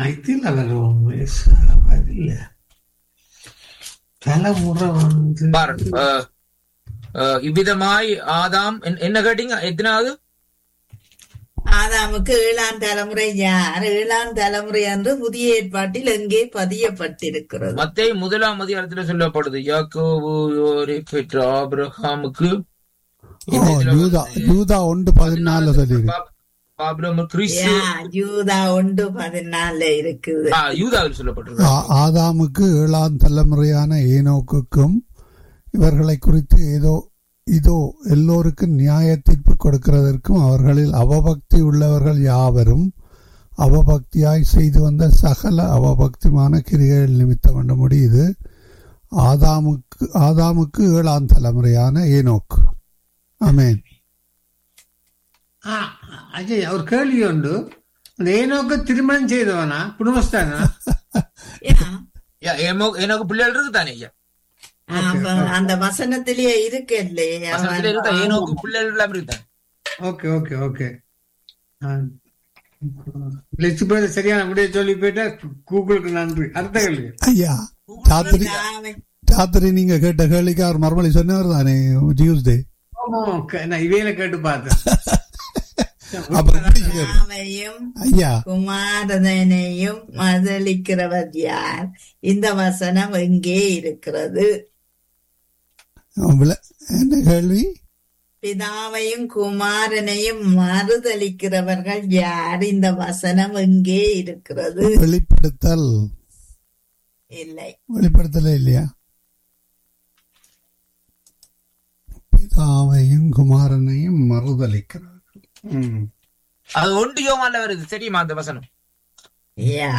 இதில் வரும் இல்ல தலைமுறை வந்து பாரு அஹ், அஹ், இவ்விதமாய் ஆதாம் என்ன- என்ன கேட்டீங்க எத்தனாவது ஆதாமுக்கு ஏழாம் தலைமுறை யார் ஏழாம் தலைமுறை என்று புதிய ஏற்பாட்டில் எங்கே பதியப்பட்டிருக்கிறது மத்தேயு முதலாம் அதிகாரத்துல சொல்லப்படுது யாக்கோபு யோரை பெற்ற ஆபிரகாமுக்கு ஓ யூதா யூதா ஒன்று பதினாலு சொல்லியிருக்கு ஆபிரகாம் கிறிஸ்து யா, யூதா ஒன்று பதினாலுல இருக்குது ஆ, யூதாவில் சொல்லப்பட்டிருக்கு ஆ- ஆதாமுக்கு ஏழாம் தலைமுறையான ஏனோக்குக்கும் இவர்களை குறித்து ஏதோ இதோ எல்லோருக்கும் நியாய தீர்ப்பு கொடுக்கிறதற்கும் அவர்களில் அவபக்தி உள்ளவர்கள் யாவரும் அவபக்தியாய் செய்து வந்த சகல அவபக்திமான கிரிகள் நிமித்தம் என்று முடியுது ஆதாமுக்கு ஆதாமுக்கு ஏழாம் தலைமுறையான ஏனோக்கு ஆமென் ஆ, அஜய் ஒரு கேள்வி உண்டு அந்த ஏனோக்கு திருமணம் செய்தவனா குடும்பஸ்தானா யா, யா, ஏமோ- எனக்கு பிள்ளைகள் இருக்கு தானே ஐயா அப்ப அந்த வசனத்திலேயே இருக்கு இல்லையா வசனத்துல இருக்கா ஏனோக்கு பிள்ளைகள் எல்லாம் இருக்குதானே ஓகே ஓகே ஓகே லட்சு பேர் சரியான முடிய சொல்லி போயிட்டா கூகுளுக்கு நன்றி அடுத்த கேள்வி ஐயா ராத்திரி ராத்திரி நீங்க கேட்ட கேள்விக்கு அவர் மறுமொழி சொன்னவர் தானே டியூஸ்டே ஆமா, க- நான் இவையில கேட்டு பார்த்தேன் அப்ப எப்படி கேளு? பிதாவையும் ஐயா குமாரதனையும் மதளிக்கிறவர் யார் இந்த வசனம் எங்கே இருக்கிறது விள- என்ன கேள்வி பிதாவையும் குமாரனையும் மறுதளிக்கிறவர்கள் யார் இந்த வசனம் எங்கே இருக்கிறது வெளிப்படுத்தல் இல்லை வெளிப்படுத்தல இல்லையா பிதாவையும் குமாரனையும் மறுதளிக்கிறார்கள் ம். அது ஒன்று யோவான்ல வருது தெரியுமா அந்த வசனம் யா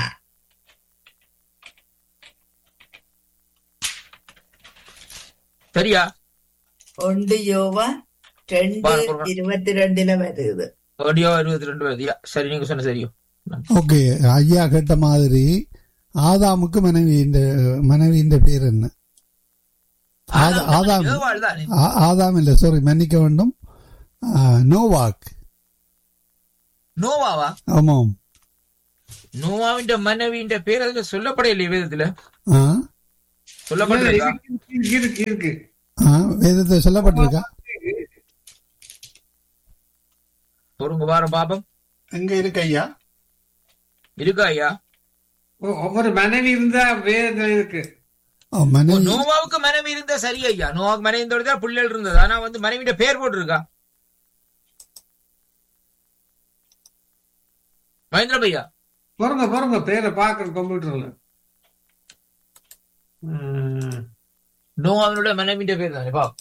சரியா ஒன்று யோவா ரெண்டு பாரு, பாரு. இருபத்தி ரெண்டுல வருது ஆடியோ இருபத்தி ரெண்டு வருது யா, சரி நீங்க சொன்ன சரியும் ஓகே ஐயா கேட்ட மாதிரி ஆதாமுக்கு மனைவி இந்த மனைவி இந்த பேர் என்ன ஆதா- ஆதாம் ஏவாள் தானே ஆ- ஆதாம் இல்ல சாரி மன்னிக்க வேண்டும் ஆ, நோவாக் நோவாவா ஆமாம் நோவாவின் மனைவியின் பேர் அதுல சொல்லப்படையில்லை வேதத்துல ஆ சொல்லப்பட்டிருக்கா இருக்கு, இருக்கு இருக்கு ஆ வேதத்தை சொல்லப்பட்டிருக்கா பொறுங்க வாரம் பாப்பம் எங்க இருக்கு ஐயா இருக்கா ஐயா ஒ- ஒவ்வொரு மனைவி இருந்தா வேதத்துல இருக்கு ஓ, ஓ, மனைவி நோவாவுக்கு மனைவி இருந்தா சரி ஐயா நோவாவுக்கு மனைவி இருந்தோட பிள்ளைகள் இருந்தது ஆனா வந்து மனைவியோட பேர் போட்டிருக்கா மகேந்திர பையா பொறுங்க பொறுங்க பேரை பாக்குறேன் கம்ப்யூட்டர்ல ம், நோவாவினுடைய மனைவியோட பேர் தானே பா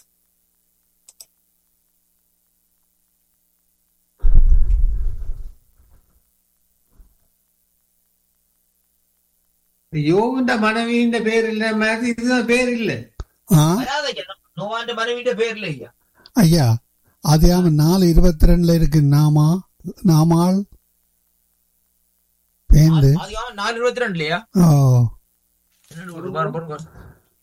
யோகுண்ட மனைவியின் பேர் இல்ல மாதிரி இதுதான் பேர் இல்ல ஆ வராத ஐயா நோவாண்ட மனைவியோட பேர் இல்ல ஐயா ஐயா அதிகாம நாலு இருபத்தி ரெண்டுல இருக்கு நாமா நாமாள் பேந்து அதிகாரம் நாலு இருபத்தி ரெண்டுலயா ஓ என்னன்னு ஒரு பாரு, பாரு, பாரு.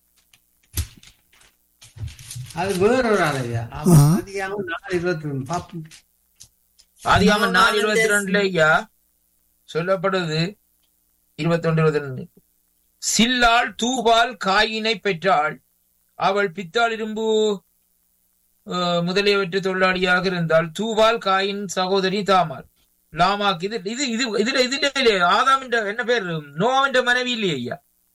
அது வேற ஒரு ஆள் ஐயா ஆ. அதிகாரம் நாலு இருபத்தி ரெண்டு பாப்போம் ஆதியாமம் நாலு இருபத்தி ரெண்டுல ஐயா சொல்லப்படுது இருபத்தி ஒன்று இருபத்தி ரெண்டு சில்லாள் தூபால் காயினை பெற்றாள் அவள் பித்தாள் இரும்பு அஹ், முதலியவற்றை தொழிலாளியாக இருந்தால் தூபால் காயின் சகோதரி தாமாள் லாமாக் இது இது இது இதுல இதுல இல்லையே ஆதாம் என்ன பேர் நோவாவின் மனைவி இல்லையே ஐயா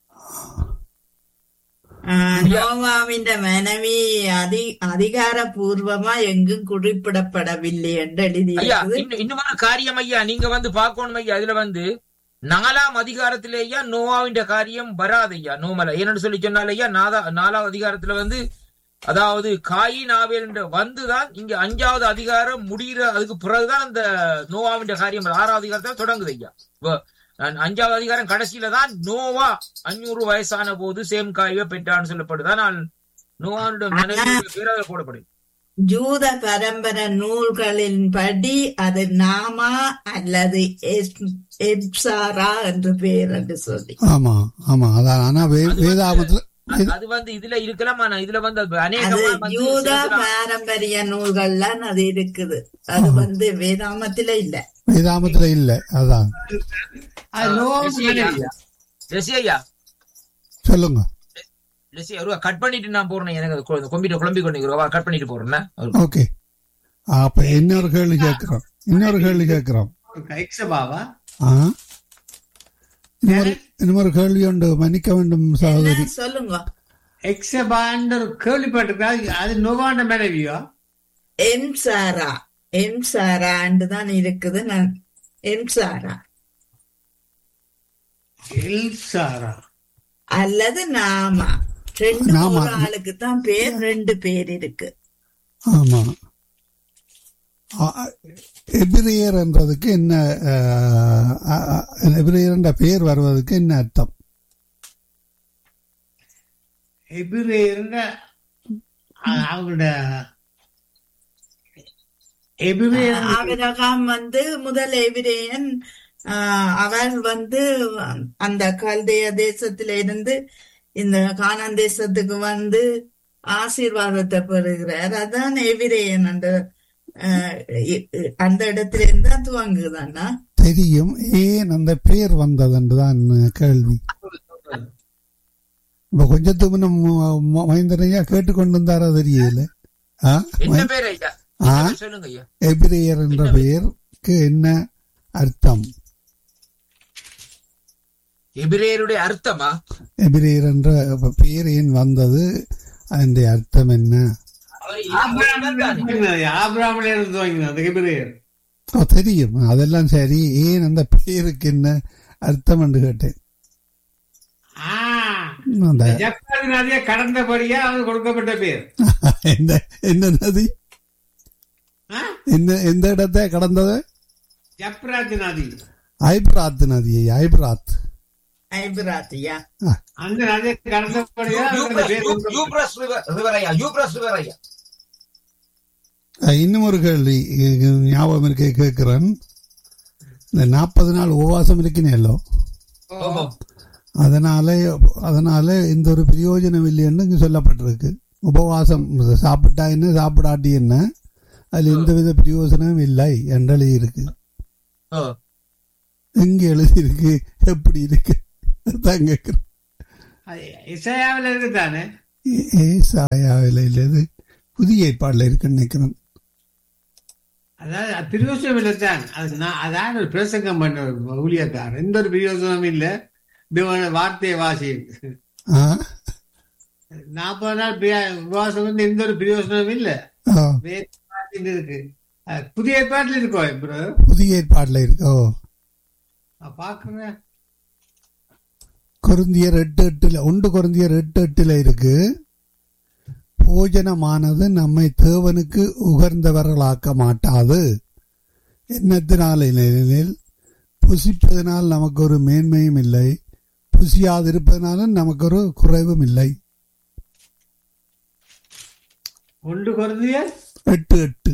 ஆ, நோவாவின் மனைவி அதி அதிகாரபூர்வமா எங்கும் குறிப்பிடப்படவில்லை என்று ஐயா எழுதியிருக்குது இன்னும் இன்னுமான காரியம் ஐயா நீங்க வந்து பார்க்கணும் ஐயா இதுல வந்து நாலாம் அதிகாரத்திலே ஐயா நோவாவின் காரியம் வராது ஐயா நோமல ஏன்னு சொல்லி சொன்னால் ஐயா நாதா நாலாம் அதிகாரத்துல வந்து அதாவது காயின் ஆவேல் என்ற வந்துதான் இங்க அஞ்சாவது அதிகாரம் முடிகிற அதுக்கு பிறகுதான் அந்த நோவாவின் காரியம் ஆறாவது அதிகாரத்துல தொடங்குது ஐயா இப்ப, அஹ், அஞ்சாவது அதிகாரம் கடைசியில தான் நோவா அஞ்சூறு வயசான போது சேம் காய்வை பெற்றான்னு சொல்லப்படுது ஆனால் நோவாவுடைய மனைவி பேராக போடப்படுது ஜூத பரம்பரை நூல்களின்படி அது நாமா அல்லது எஸ்- எப்சாரா என்று பெயர் என்று சொல்லி ஆமா ஆமா அதான் ஆனா வே- வேதாகமத்துல அது- அது வந்து இதுல இருக்கலாம் ஆனா இதுல வந்து அது அது அநேகமா வந்து யூத சில- பாரம்பரிய நூல்கள்லாம் அது இருக்குது அது வந்து வேதாமத்தில இல்ல வேதாகமத்துல இல்ல அதான் அது நோவாவுக்கு லெசி ஐயா. மனைவியா லெசி ஐயா சொல்லுங்க லெசி ஒரு கட் பண்ணிட்டு நான் போறேன் எனக்கு அது கொ- கொம்பிட்டு குழம்பி கொண்டு கட் பண்ணிட்டு போறேன் ஓகே அப்ப இன்னொரு கேள்வி கேட்கிறோம் இன்னொரு கேள்வி கேட்கிறோம் எக்ஸபாவா ஆ இன்னொரு இன்னொரு கேள்வி உண்டு மன்னிக்க வேண்டும் சகோதரி என்ன சொல்லுங்க எக்ஸபான்னு ஒரு கேள்விப்பட்டிருக்கா அது நோவாண்ட மனைவியா எம் சாரா எம் சாராண்டு தான் இருக்குது நான் எம் சாரா எல்சாரா அல்லது நாமா ரெண்டு நாமா. ஒரு ஆளுக்கு தான் பேர் ரெண்டு பேர் இருக்கு ஆமா ஆ, எபிரேயர் என்றதுக்கு என்ன ஆ, ஆ, எபிரேயர் என்ற பெயர் வருவதற்கு என்ன அர்த்தம் எபிரேயர்ன்ற அ- அவங்களோட எபிரேயர் ஆபிரகாம் வந்து முதல் எபிரேயன் ஆஹ், அவர் வந்து அந்த கல்தேய தேசத்தில இருந்து இந்த கானான் தேசத்துக்கு வந்து ஆசீர்வாதத்தை பெறுகிறார் அதான் எபிரேயன் அந்த ஆஹ், இ- இ- அந்த இடத்துல இருந்து தான் துவங்குதானா தெரியும் ஏன் அந்த பெயர் வந்தது என்றுதான் கேள்வி இப்ப கொஞ்சத்துக்கு முன்ன ம- ம- மகேந்திரனையா கேட்டுக்கொண்டு இருந்தாரா தெரியல ஆ? என்ன பேர் ஐயா ஆ? என்ன பேர் சொல்லுங்க ஐயா எபிரேயர் என்ற பெயருக்கு என்ன அர்த்தம் எபிரேயருடைய அர்த்தமா எபிரேயர் என்ற பெயர் ஏன் வந்தது அதனுடைய அர்த்தம் என்ன ஆபிராமில இருந்து துவங்கினது அந்த எபிரேயர் ஓ, தெரியும் அதெல்லாம் சரி ஏன் அந்த பெயருக்கு என்ன அர்த்தம் என்று கேட்டேன் ஆ, அந்த ஜப்பான் நதியை கடந்தபடியா அவனுக்கு கொடுக்கப்பட்ட பேர் என்ன என்ன நதி ஆ? என்ன எந்த இடத்தை கடந்தது ஜப்ராத் நதி ஐப்ராத் நதியை ஐப்ராத் ஐபிராத்தியா அந்த நதியை கடந்தபடியா அவனுக்கு அந்த பேர் கொடுக்கப்பட்டது. யூப்ரஸ் ரிவர் ஐயா யூப்ரஸ் ரிவர் ஐயா அஹ், இன்னும் ஒரு கேள்வி இ- ஞாபகம் இருக்க கேட்கிறேன் இந்த நாற்பது நாள் உபவாசம் இருக்கினேல்லோ ஓஹோ அதனால அதனால இந்த ஒரு பிரயோஜனம் இல்லைன்னு இங்க சொல்லப்பட்டிருக்கு உபவாசம் சாப்பிட்டா என்ன சாப்பிடாட்டி என்ன அதுல எந்தவித பிரயோஜனமும் இல்லை என்று எழுதியிருக்கு ஓ எங்க எழுதியிருக்கு எப்படி இருக்கு அதான் கேட்கிறேன் அது இசையாவில் இருக்குதானே ஏசாயாவில் இல்லது புதிய ஏற்பாடுல இருக்குன்னு நினைக்கிறேன் அதாவது அது பிரயோசனம் இல்லைத்தான் அது நான் அதான் ஒரு பிரசங்கம் பண்ண ஒரு ஊழியக்காரர் எந்த ஒரு பிரயோசனமும் இல்லை தேவன வார்த்தையை வாசி ஆ? நாற்பது நாள் பிரியா- உபவாசம் வந்து எந்த ஒரு பிரயோசனமும் இல்லை ஆ, வேறு வார்த்தையில் இருக்கு அது புதிய ஏற்பாட்டில் இருக்கோ இப்போ புதிய ஏற்பாடுல இருக்கு ஓ நான் பார்க்குறேன் கொருந்தியர் எட்டு எட்டுல ஒன்று கொருந்தியர் எட்டு எட்டுல இருக்கு போஜனமானது நம்மை தேவனுக்கு உகர்ந்தவர்களாக்க மாட்டாது என்னத்தினால் எனில் புசிப்பதனால் நமக்கு ஒரு மேன்மையும் இல்லை புசியாதிருப்பதனாலும் நமக்கு ஒரு குறைவும் இல்லை ஒன்று குறைந்திய எட்டு எட்டு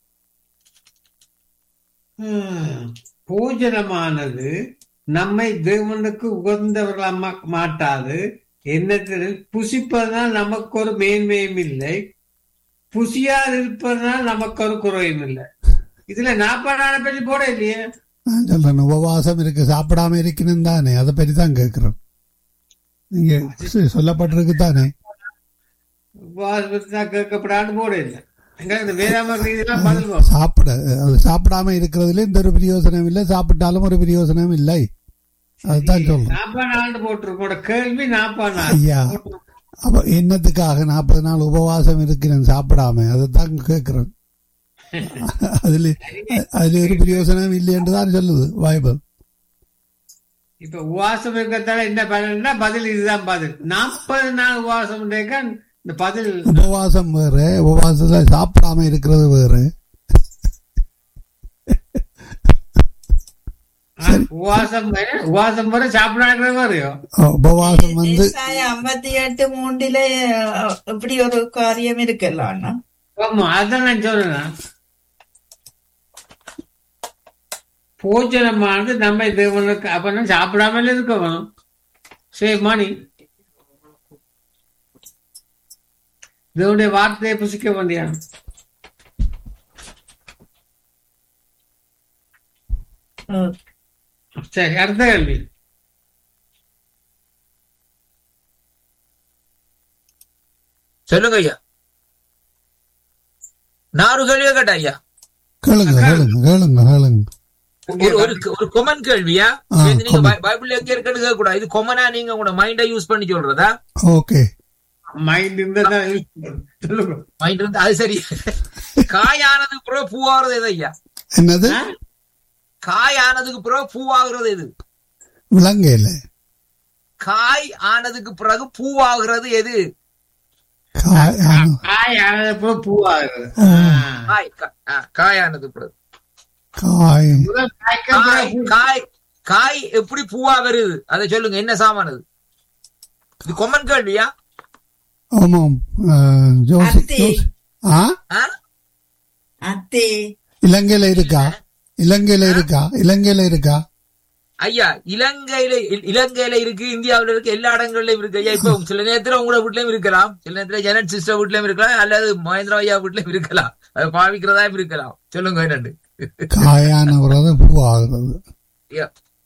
போஜனமானது நம்மை தேவனுக்கு உகந்தவர்களாக மாட்டாது என்னத்தில் புசிப்பதனால் நமக்கு ஒரு மேன்மையும் இல்லை புசியாது இருப்பதனால் நமக்கு ஒரு குறையும் இல்லை இதுல நாப்பாடான பற்றி போட இல்லையே நான் சொல்றேன் உபவாசம் இருக்கு சாப்பிடாம இருக்கணும் தானே அதை பற்றி தான் கேட்கிறோம் நீங்க சொ- சொல்லப்பட்டிருக்கு தானே உபவாசத்தை கேட்கப்படான்னு போட இல்லை எங்க இந்த வேதாம இதெல்லாம் பதில் வரும். சாப்பிட அது சாப்பிடாம இருக்கிறதுல எந்த ஒரு பிரயோசனம் இல்லை சாப்பிட்டாலும் ஒரு பிரயோசனம் இல்லை அதுதான் சொல்றேன் நாற்பது நாள் போட்டிருக்கோட கேள்வி நாற்பது நாள் ஐயா அப்ப என்னத்துக்காக நாற்பது நாள் உபவாசம் இருக்கிறேன் சாப்பிடாம அதைத்தான் கேட்கிறேன் அதுல அதுல ஒரு பிரயோசனம் இல்லைன்னு தான் சொல்லுது பைபிள் இப்ப உபவாசம் இருக்கிறதால என்ன பதில்னா பதில் இதுதான் பதில் நாற்பது நாள் உபவாசம் இருக்க இந்த பதில் உபவாசம் வேற உபவாசத்துல சாப்பிடாம இருக்கிறது வேற ஆ, உபவாசம் வேற, உபவாசம் வர சாப்பிடாங்கிறது வரையோ உபவாசம் வந்து ஐம்பத்தி எட்டு மூன்றுல அஹ், இப்படி ஒரு காரியம் இருக்கலாம் ஆமா அதான் நான் சொல்றேன் போஜனமானது நம்ம தேவனுக்கு அப்ப சாப்பிடாமல் இருக்க வேணும் சேவ் மணி தேவனுடைய வார்த்தையை புசிக்க வேண்டிய சரி அடுத்த கேள்வி சொல்லுங்க ஐயா நான் ஒரு கேள்வியை கேட்டேன் ஐயா கேளுங்க கேளுங்க கேளுங்க கேளுங்க ஒரு ஒரு ஒரு கொமன் கேள்வியா ஆ, இது நீங்க common. பை- பைபிள்ல எங்க இருக்குன்னு கேட்க கூடாது இது கொமனா நீங்க உங்களோட மைண்டை யூஸ் பண்ணி சொல்றதா ஓகே மைண்ட் இருந்தா சொல்லுங்க மைண்ட் இருந்து அது சரி காயானதுக்கு பிறகு பூவாகிறது எது ஐயா என்னது ஆ? காய் ஆனதுக்கு பிறகு பூவாகிறது எது விலங்கையில் காய் ஆனதுக்கு பிறகு பூவாகிறது எது காய் ஆ, காய் ஆனதுக்கு பூவாகுது ஆ. காய் கா- ஆ, காய் ஆனதுக்கு பிறகு காய் முதல் காய்க்கு காய் அப்புறம் பூ. காய் காய் எப்படி பூவா வருது அதை சொல்லுங்க என்ன சாமானது இது கொமன் கேள்வியா ஆமாம் ஆ, ஜோசி அத்தி. ஜோசி ஆ ஆ? அத்தி இலங்கையில இருக்கா இலங்கையில இருக்கா இலங்கையில இருக்கா ஐயா இலங்கையில இ- இலங்கையில இருக்கு இந்தியாவுல இருக்கு எல்லா இடங்கள்லயும் இருக்கு ஐயா இப்போ சில நேரத்துல உங்களோட வீட்லயும் இருக்கலாம் சில நேரத்துல ஜெனட் சிஸ்டர் வீட்லயும் இருக்கலாம் அல்லது மகேந்திர ஐயா வீட்லயும் இருக்கலாம் அது பாவிக்கிறதா இருக்கலாம் சொல்லுங்க என்னண்டு காயான பிறகு பூவாகிறது ஐயா,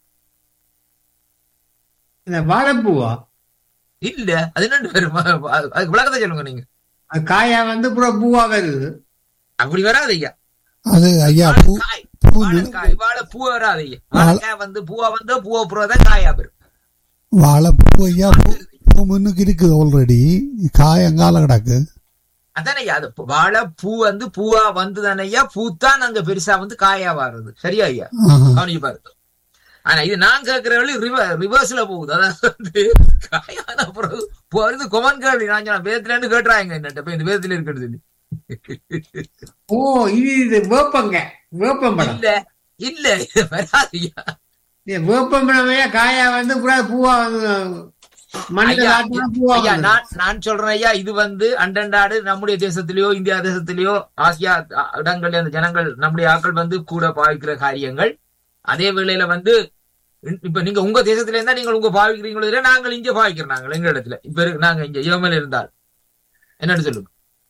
இந்த வாழைப்பூவா இல்ல அது என்னண்டு வரும் அதுக்கு விளக்கத்தை சொல்லுங்க நீங்க அது காயா வந்து அப்புறம் பூவா வருது அப்படி வராது ஐயா அது ஐயா பூ காய் பூ வாழைக்காய் வாழை பூ வராது ஐயா வாழைக்காய் வந்து பூவா வந்து பூவா புறதான் காயா வரும் வாழைப்பூ ஐயா பூ பூ முன்னுக்கு இருக்குது ஆல்ரெடி காய் அங்கால கிடக்கு அதானே ஐயா அது வாழை பூ வந்து பூவா வந்து தானே ஐயா பூத்தான் அங்க பெருசா வந்து காயா வர்றது சரியா ஐயா ஆஹா. கவனிச்சு பாருங்க ஆனா இது நான் கேட்கிற வழி ரிவர்ஸ்ல போகுது அதாவது வந்து காயான பிறகு வருது கொமன் கேள்வி நான் சொன்ன வேதத்துல இருந்து கேட்டுறாங்க என்னட்ட போய் இந்த வேதத்துல இருக்கிறது சொல்லி ஓ இது இது வேப்பங்க வேப்பம் பழம் இல்ல இல்ல இது வராதுயா இது வேப்பம் பழமையா காயா வந்து அப்புறம் பூவா வந்து மண்ணில் ஐயா, ஆட்டினா பூவா ஐயா வருது. நான் நான் சொல்றேன் ஐயா இது வந்து அண்டண்டாடு நம்முடைய தேசத்திலேயோ இந்தியா தேசத்திலேயோ ஆசியா அ, இடங்கள்ல அந்த ஜனங்கள் நம்முடைய ஆட்கள் வந்து கூட பாவிக்கிற காரியங்கள் அதே வேளையில வந்து இ- இப்ப நீங்க உங்க தேசத்துல இருந்தா நீங்கள் உங்க பாவிக்கிறீங்களோ இல்ல நாங்கள் இங்க பாவிக்கிறோம் நாங்கள் எங்க இடத்துல இப்ப இருக்கு- நாங்க இங்க யோமல இருந்தால் என்னன்னு சொல்லுங்க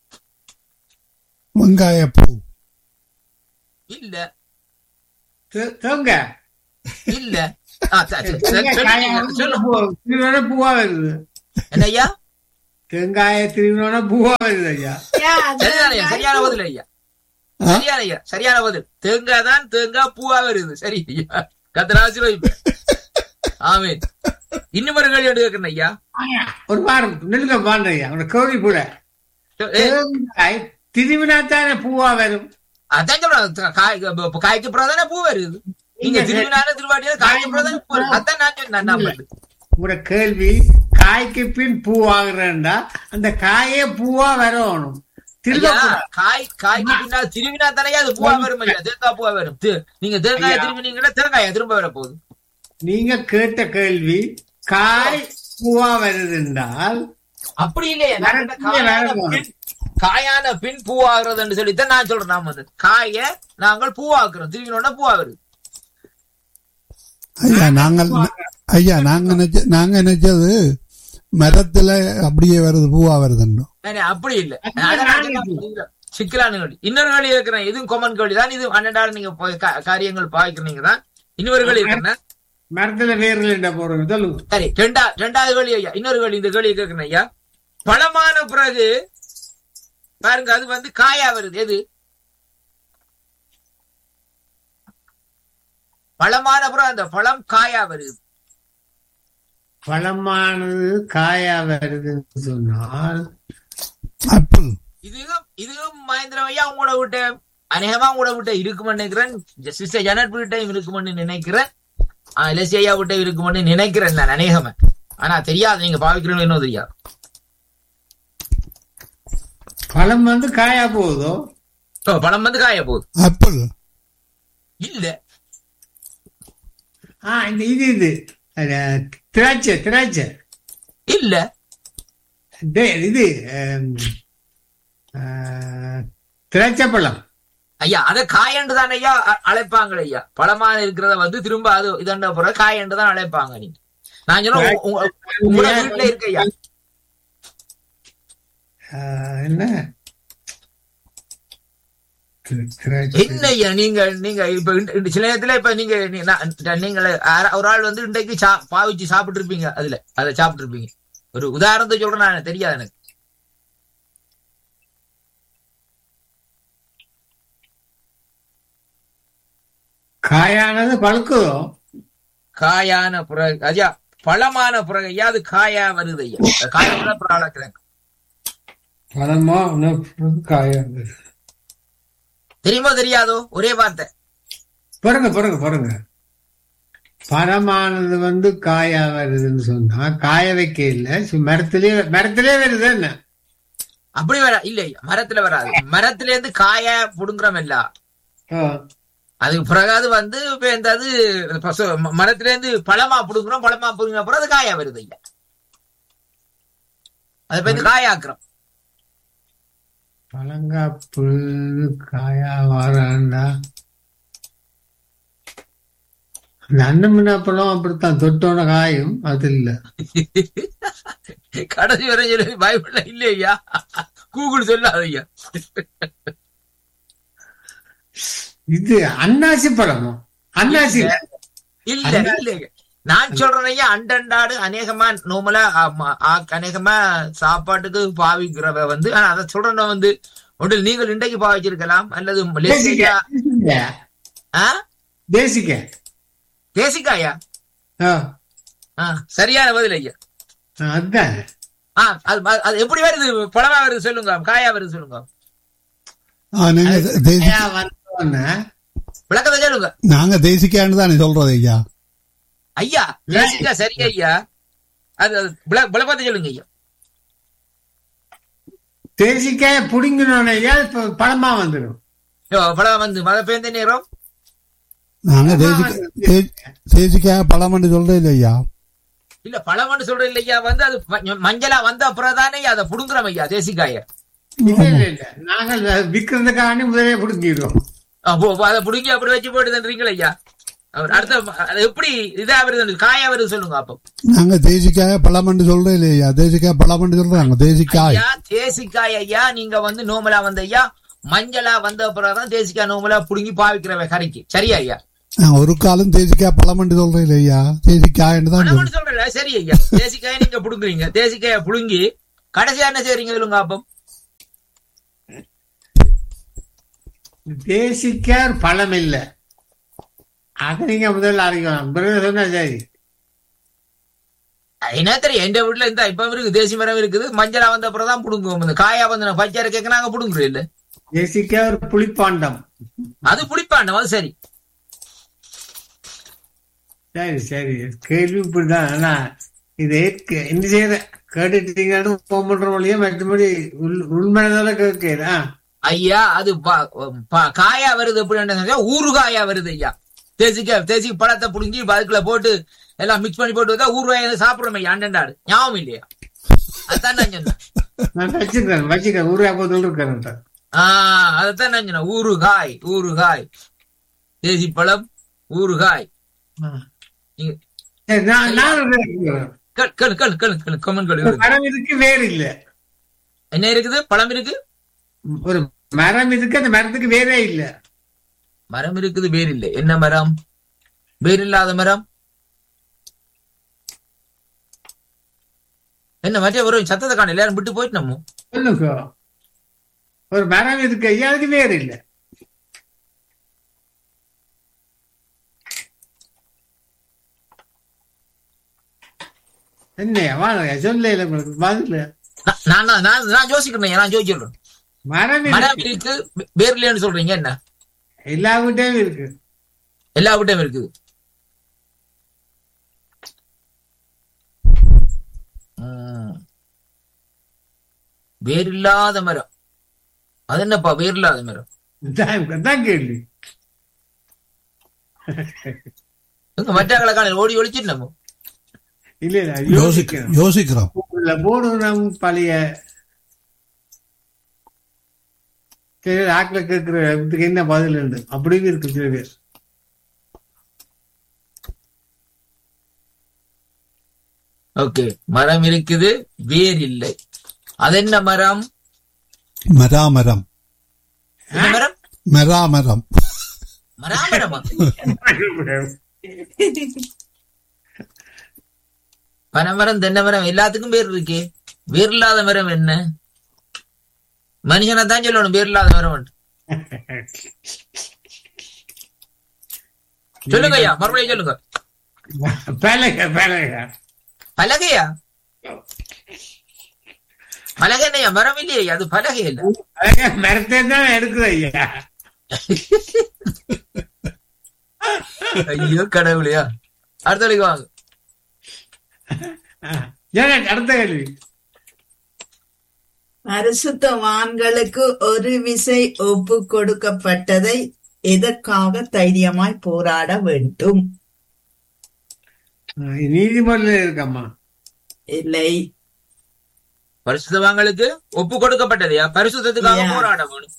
வெங்காய பூ இல்ல தே- தேங்காய் இல்ல ஆ, சரி, சரி, சரி, தேங்காய் சொல்லுங்க, காயா வந்து சொல்லுங்க. பூவா- திருவிழா பூவா வருது என்ன ஐயா தேங்காய திருவிழா பூவா வருது ஐயா சரியான ஐயா சரியான பதில் ஐயா ஆ? சரியான ஐயா சரியான பதில் தேங்காய் தான் தேங்காய் பூவா வருது சரி ஐயா கத்தராசி வைப்ப ஆமீன் இன்னும் ஒரு கேள்வி எடுக்கிறேன் ஐயா ஒரு வாரம் நெல்லுங்க பாருங்க ஐயா உன கோழி கூட ஏ, தேங்காய் திருவிழா தானே பூவா வரும் அதான் சொல்றேன் காய் இப்ப காய்க்கு அப்புறம் தானே பூ வருது நீங்க நீங்க திருவிழான திருவாட்டியா காய்க்கு அப்புறம் தானே பூ வருது அதான் நான் சொன்னேன் நான் பண்ணு. உங்களோட கேள்வி காய்க்கு பின் பூ ஆகுறேன்டா அந்த காயே பூவா வரணும் திரும்ப ஐயா, காய் காய்க்கு பின்னால் திருவினா தானே அது பூவா வரும் ஐயா தேங்காய் பூவா வரும் தி- நீங்க தேங்காயை ஐயா. திரும்பினீங்கன்னா தேங்காயா திரும்ப வர போகுது நீங்க கேட்ட கேள்வி காய் பூவா வருது என்றால் அப்படி இல்லையா நான் வேற கேட்ட இல்லையே, வேற காயான ஒண்ணு. பின் காயான பின் பூவாகிறதுன்னு சொல்லித்தான் நான் சொல்றேன் நாம வந்து காய நாங்கள் பூவாக்குறோம் திருவினோட பூவா வருது ஐயா நாங்கள் ஐயா நாங்க நினைச்ச நாங்க நினைச்சது மரத்துல அப்படியே வருது பூவா வருதுன்னு நானே அப்படி இல்ல அது அதான் நான் நான் சொன்னேன், இல்ல. சிக்கலான கேள்வி இன்னொரு கேள்வி இருக்கிறேன் இதுவும் கொமன் கேள்வி தான் இது அன்னடாடு நீங்க போய் கா- காரியங்கள் பாய்க்கிறீங்க தான் இன்னொரு கேள்வி இருக்கிறேன் மரத்துல வேர்ல என்ன போறோம் சொல்லுங்க சரி ரெண்டா ரெண்டாவது கேள்வி ஐயா இன்னொரு கேள்வி இந்த கேள்வி கேட்கிறேன் ஐயா பழமான பிறகு பாருங்க அது வந்து காயா வருது எது பழமான பிறகு அந்த பழம் காயா வருது பழமானது காயா வருதுன்னு சொன்னால் ஆப்பிள் இதுவும் இதுவும் மகேந்திரம் ஐயா உங்களோட விட்ட அநேகமா உங்களோட விட்ட இருக்குமென்னு நினைக்கிறேன் சிஸ்டர் ஜனட் விட்ட இருக்குமென்னு நினைக்கிறேன் ஆஹ் இலசி ஐயா விட்ட இருக்குமென்னு நினைக்கிறேன் நான் அநேகமா ஆனா தெரியாது நீங்க பாவிக்கிறீங்களோ இன்னும் தெரியாது பழம் வந்து காயா போகுதோ ஓ, பழம் வந்து காய போகுது ஆப்பிள் இல்ல ஆ இந்த இது இது அது, திராட்சை திராட்சை இல்ல டே- இது ஆம், ஆ, திராட்சை பழம் ஐயா அத காயண்டு தான் ஐயா அ- அழைப்பாங்க ஐயா பழமான இருக்கிறத வந்து திரும்ப அது இதண்ட போற காயண்டு தான் அழைப்பாங்க நீங்க நான் சொன்ன உங்க- உங்க- உங்களோட வீட்டுல இருக்க ஐயா ஆ, என்ன திராட்சை. என்ன ஐயா நீங்க நீங்க இப்ப இந்த- இந்த சில நேரத்துல இப்ப நீங்க நீ- நான் நீங்கள் ஆர- ஒரு ஆள் வந்து இன்றைக்கு சா- பாவிச்சு சாப்பிட்டு இருப்பீங்க அதுல அதை சாப்பிட்டு இருப்பீங்க ஒரு உதாரணத்தை சொல்றேன் நான் தெரியாது எனக்கு காயானது பழுக்குதோ காயான புறகு ஐயா பழமான புறகு ஐயா அது காயா வருது ஐயா காயா புறாளக்கிறேன் பழமோ இன்னும் காயாது தெரியுமோ தெரியாதோ ஒரே வார்த்தை பாருங்க பாருங்க பாருங்க பழமானது வந்து காயா வருதுன்னு சொன்னா காய வைக்க இல்ல சு- மரத்திலே மரத்திலே வருது என்ன அப்படி வர இல்ல ஐயா மரத்துல வராது மரத்துல இருந்து காய புடுங்குறோம் இல்ல ஆ. அதுக்கு பிறகு அது வந்து இப்ப இந்த அது பசு- ம- மரத்துல இருந்து பழமா புடுங்குறோம் பழமா புடுங்கின அப்புறம் அது காயா வருது ஐயா அது இப்ப இந்த காயாக்குறோம் பழங்காப்பு காயா வாராண்டா அந்த அன்னமின்னா பழம் அப்படித்தான் தொட்டோன காயும் அது இல்ல கடைசி வரை சொல்லி பைபிள்ல இல்ல ஐயா கூகுள் சொல்லாது ஐயா இது அன்னாசி பழமோ அன்னாசி இல்ல. இல்ல இல்ல நான் சொல்றேன் ஐயா அண்டண்டாடு அநேகமா நோமலா அநேகமா சாப்பாட்டுக்கு பாவிக்கிறவ வந்து ஆனா அதை சொல்றேன் வந்து ஒன்றில் நீங்கள் இன்றைக்கு பாவிச்சிருக்கலாம் அல்லது தேசிக்க லேசியா தேசிக்க. ஆ? தேசிக்க தேசிக்காயா ஆ, ஆ, சரியான பதில் ஐயா ஆ, அதுதான் ஆ அது அது எப்படி வருது பழமா வருது சொல்லுங்க காயா வருது சொல்லுங்க ஆ, நீங்க தேசி காயா வந்தோடனே விளக்கத்தை சொல்லுங்க நாங்க தேசிக்கான்னு தானே சொல்றது ஐயா ஐயா தேசிக்கா சரி ஐயா அது அது விள- விளக்கத்தை சொல்லுங்க ஐயா தேசிக்காய புடிங்கினோடனே இப்ப பழமா வந்துடும் ஐயோ, பழம் வந்து மழை பெய்ந்த நேரம் நாங்க தேசிக்க தே- தேசிக்காய் பழமண்டு சொல்றது இல்லை ஐயா இல்ல பழம்னு சொல்ற இல்லையா வந்து அது ம- மஞ்சளா வந்த அப்புறம் தானே அதை புடுங்குறோம் ஐயா தேசிக்காய இல்ல இல்ல இல்ல நாங்கள் விற்கிறதுக்காண்டி முதலே புடுங்கிடுவோம் அப்போ அப்போ அதை புடுங்கி அப்படி வச்சு போட்டு தந்துறீங்களா ஐயா அவர் அடுத்த அது எப்படி இதா வருது காயா வருது சொல்லுங்க அப்போ நாங்க தேசிக்காய பழமண்டு சொல்றது இல்லை ஐயா தேசிக்காய் பழமண்டு சொல்றாங்க தேசிக்காய் ஐயா தேசிக்காய் ஐயா நீங்க வந்து நோமலா வந்த ஐயா மஞ்சளா வந்த அப்புறம் தான் தேசிக்காய் நோமலா புடுங்கி பாவிக்கிறவ கறிக்கு சரியா ஐயா நான் ஒரு காலம் தேசிக்காய் பழமண்டு சொல்றது இல்லை ஐயா தேசிக்காய்ன்னு தான் சொல்றேன். பழம்னு சொல்றல சரி ஐயா தேசிக்காயை நீங்க புடுங்குறீங்க தேசிக்காய புடுங்கி கடைசியா என்ன செய்றீங்க சொல்லுங்க அப்போ தேசிக்கார் பழம் இல்ல அது நீங்க முதல்ல அறிவிக்கலாம் பிறகு சொன்னா சரி என்ன தெரியும் எந்த வீட்டுல இந்த இப்ப இருக்கு தேசி மரம் இருக்குது மஞ்சளா வந்த அப்புறம் தான் புடுங்குவோம் இந்த காயா வந்து நான் பச்சை கேட்க நாங்க புடுங்குறோம் இல்ல தேசிக்காய் ஒரு புளிப்பாண்டம் அது புளிப்பாண்டம் அது சரி சரி சரி கேள்வி இப்படிதான் ஆனா இது ஏற்க- என்ன செய்யற கேட்டுட்டீங்கன்னு போன் பண்ற வழியா மற்றபடி உள் உண்மைதான கேட்கிறா ஐயா அது ப- ப- காயா வருது அப்படின்னு ஊறுகாயா வருது ஐயா தேசிக்காய் தேசி பழத்தை புடுங்கி அதுக்குள்ள போட்டு எல்லாம் மிக்ஸ் பண்ணி போட்டு வந்தா ஊறுகாய் சாப்பிடுறோம் ஐயா அண்டண்டாடு ஞாபகம் இல்லையா அதான் நான் சொன்னேன் நான் வச்சுக்கிறேன் வச்சுக்கிறேன் ஊரே போதும் இருக்கிறேன் ஆஹ் அதைத்தான் நான் சொன்னேன் ஊறுகாய் ஊறுகாய் தேசி பழம் ஊறுகாய் நீங்க சரி, நான் நான் ஒரு கேட்கிறேன். கேளு கேளு கேளு கேளு கேளு கமெண்ட் கேளு ஒரு மரம் இருக்கு வேறு இல்ல என்ன இருக்குது பழம் இருக்கு ஒரு மரம் இருக்கு அந்த மரத்துக்கு வேறே இல்ல மரம் இருக்குது வேர் இல்லை என்ன மரம் வேர் இல்லாத மரம் என்ன மற்ற ஒரு சத்தத்தை காண எல்லாரும் விட்டு போயிட்டு நம்ம சொல்லுங்க ஒரு மரம் இருக்கு ஐயா அதுக்கு வேறு இல்ல என்ன வாங்க சொல்ல இல்ல உங்களுக்கு பதில் நான் நான் நான் நான் யோசிக்கிறேன் நான் யோசிச்சிடுறேன் மரம் மரம் இருக்கு இருக்கு வே- வேர் இல்லைன்னு சொல்றீங்க என்ன எல்லா வீட்டையும் இருக்கு எல்லா விட்டையும் இருக்குது ம். வேர் இல்லாத மரம் அது என்னப்பா வேர் இல்லாத மரம் இதான் தான் கேள்வி எங்க மற்ற காண ஓடி ஒழிச்சிட்டு நம்ம இல்ல இல்ல யோசிக்க யோசிக்கணும் யோசிக்கிறோம் இல்ல போடுறோம் பழைய சரி ஆக்ல கேட்கிற இதுக்கு என்ன பதில் உண்டு அப்படியும் இருக்கு சில பேர் ஓகே மரம் இருக்குது வேர் இல்லை அது என்ன மரம் மராமரம் என்ன மரம் மெராமரம் மராமரமா பனைமரம் தென்னை மரம் எல்லாத்துக்கும் பேர் இருக்கே வேர் இல்லாத மரம் என்ன மனுஷனை தான் சொல்லணும் வேர் இல்லாத மரம் சொல்லுங்க ஐயா மறுபடியும் சொல்லுங்க பலக பலக பலகையா பலகை என்னையா மரம் இல்லையா அது பலகை இல்ல பலக மரத்தை தான் எடுக்குது ஐயா ஐயோ கடவுளையா அடுத்த வழிக்கு வாங்க ஏன் அடுத்த கேள்வி பரிசுத்தவான்களுக்கு ஒரு விசை ஒப்பு கொடுக்கப்பட்டதை எதற்காக தைரியமாய் போராட வேண்டும் ஆ, நீதிமன்றம் இருக்கம்மா இல்லை பரிசுத்தவான்களுக்கு ஒப்பு கொடுக்கப்பட்டதையா பரிசுத்தத்துக்காக Yeah. போராட வேணும்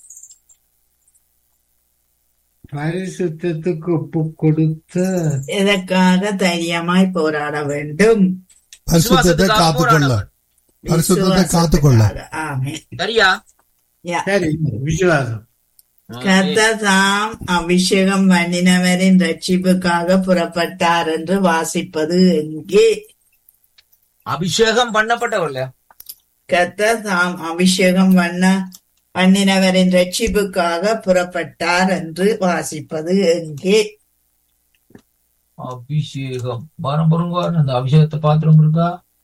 பரிசுத்தத்துக்கு ஒப்பு கொடுத்த எதற்காக தைரியமாய் போராட வேண்டும் பரிசுத்தத்தை விசுவாசத்துக்காக காத்துக்கொள்ள போராட பரிசுத்தத்தை காத்துக்கொள்ள விசுவாசத்துக்காக. ஆமென். சரியா யா. சரி விசுவாசம் கர்த்தர் தாம் அபிஷேகம் பண்ணினவரின் ரட்சிப்புக்காக புறப்பட்டார் என்று வாசிப்பது எங்கே அபிஷேகம் பண்ணப்பட்டவர்ல கர்த்தர் தாம் அபிஷேகம் பண்ண பண்ணினவரின் ரட்சிப்புக்காக புறப்பட்டார் என்று வாசிப்பது எங்கே அபிஷேகம் வாரம் பொருங்க அந்த அபிஷேகத்தை பாத்திரம் இருக்கா